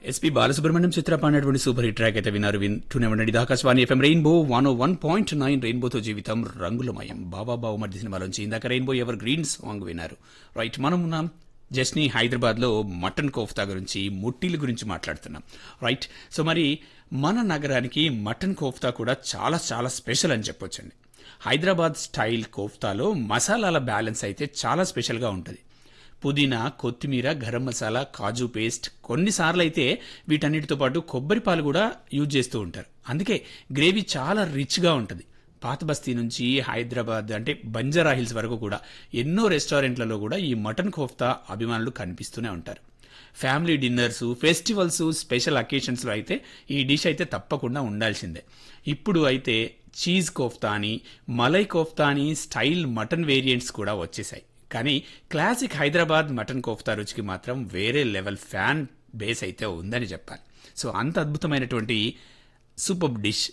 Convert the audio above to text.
SP Balasubrahmanyam చిత్ర పాడినటువంటి super hit track అయితే విన్నారు వింటూనే ఉండండి ఇది Akashvani FM rainbow one one point nine రెయిన్బోతో జీవితం రంగులమయం బాబా బాబు మధ్య సినిమాలోంచి ఇందాక రెయిన్బో ఎవర్ గ్రీన్ సాంగ్ విన్నారు రైట్ మనం ఉన్నాం జస్ని హైదరాబాద్ లో మటన్ కోఫ్తా గురించి ముట్టిల గురించి మాట్లాడుతున్నాం రైట్ సో మరి మన నగరానికి మటన్ కోఫ్తా కూడా చాలా చాలా స్పెషల్ అని చెప్పొచ్చండి హైదరాబాద్ స్టైల్ కోఫ్తాలో మసాలాల బ్యాలెన్స్ అయితే చాలా స్పెషల్గా ఉంటుంది పుదీనా కొత్తిమీర గరం మసాలా కాజు పేస్ట్ కొన్నిసార్లు అయితే వీటన్నిటితో పాటు కొబ్బరి పాలు కూడా యూజ్ చేస్తూ ఉంటారు అందుకే గ్రేవీ చాలా రిచ్గా ఉంటుంది పాత బస్తీ నుంచి హైదరాబాద్ అంటే బంజారా హిల్స్ వరకు కూడా ఎన్నో రెస్టారెంట్లలో కూడా ఈ మటన్ కోఫ్తా అభిమానులు కనిపిస్తూనే ఉంటారు ఫ్యామిలీ డిన్నర్స్ ఫెస్టివల్స్ స్పెషల్ అకేషన్స్లో అయితే ఈ డిష్ అయితే తప్పకుండా ఉండాల్సిందే ఇప్పుడు అయితే చీజ్ కోఫ్తా అని మలై కోఫ్తా అని స్టైల్ మటన్ వేరియంట్స్ కూడా వచ్చేసాయి కానీ క్లాసిక్ హైదరాబాద్ మటన్ కోఫ్తా రుచికి మాత్రం వేరే లెవెల్ ఫ్యాన్ బేస్ అయితే ఉందని చెప్పాలి సో అంత అద్భుతమైనటువంటి సూపర్ డిష్